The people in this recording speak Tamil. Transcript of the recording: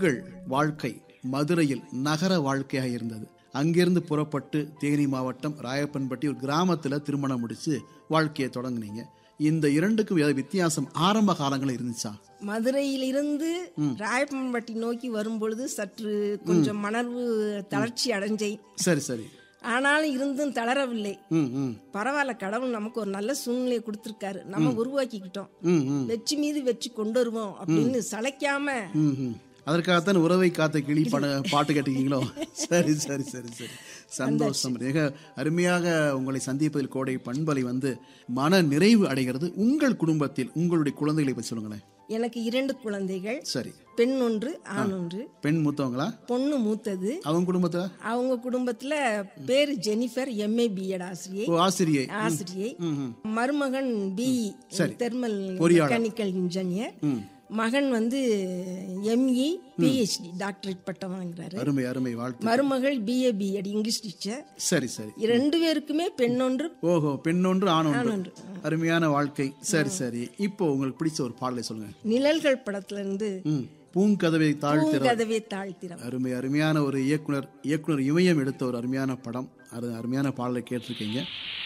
உங்கள் வாழ்க்கை மதுரையில் நகர வாழ்க்கையாக இருந்தது அங்கிருந்து புறப்பட்டு தேனி மாவட்டம் ராயப்பன்பட்டி ஒரு கிராமத்துல திருமணம் முடிச்சு வாழ்க்கையை தொடங்குனீங்க இந்த இரண்டுக்கும் ஏதாவது வித்தியாசம் ஆரம்ப காலங்களில் இருந்துச்சா மதுரையிலிருந்து ராயப்பன்பட்டி நோக்கி வரும்பொழுது சற்று கொஞ்சம் மணர்வு தளர்ச்சி அடைஞ்சேன் சரி சரி ஆனாலும் இருந்தும் தளரவில்லை ம் ம் பரவாயில்ல கடவுள் நமக்கு ஒரு நல்ல சூழ்நிலையை கொடுத்துருக்காரு நம்ம உருவாக்கிக்கிட்டோம் ம் ம் வெற்றி மீது வெற்றி கொண்டு வருவோம் அப்படின்னு சளைக்காம ம், ம். அதற்காகத்தான் உறவை காத்த கிளி பட பாட்டு கேட்டிருக்கீங்களோ சரி சரி சரி சரி சந்தோஷம் மிக அருமையாக உங்களை சந்திப்பதில் கோடை பண்பலை வந்து மன நிறைவு அடைகிறது உங்கள் குடும்பத்தில் உங்களுடைய குழந்தைகளை பற்றி சொல்லுங்களேன் எனக்கு இரண்டு குழந்தைகள் சரி பெண் ஒன்று ஆண் ஒன்று பெண் மூத்தவங்களா பொண்ணு மூத்தது அவங்க குடும்பத்துல அவங்க குடும்பத்துல பேரு ஜெனிஃபர் எம்ஏ பிஎட் ஆசிரியை ஓ ஆசிரியை ஆசிரியை ம், ம். மருமகன் பிஇ தெர்மல் பொறியாளர். மெக்கானிக்கல் இன்ஜினியர் மகன் வந்து எம்இ பிஹெச்டி டாக்டரேட் பட்டம் வாங்குறாரு அருமை அருமை வாழ்த்து மருமகள் பிஏ பிஎட் இங்கிலீஷ் டீச்சர் சரி சரி ரெண்டு பேருக்குமே பெண் ஒன்று ஓஹோ பெண் ஒன்று ஆண் ஒன்று ஒன்று. அருமையான வாழ்க்கை சரி சரி இப்போ உங்களுக்கு பிடிச்ச ஒரு பாடலை சொல்லுங்க நிழல்கள் படத்துல இருந்து ம் பூங்கதவை தாழ்த்திற பூங்கதவை தாழ்த்திரம் அருமை அருமையான ஒரு இயக்குனர் இயக்குனர் இமயம் எடுத்த ஒரு அருமையான படம் அது அருமையான பாடலை கேட்டிருக்கீங்க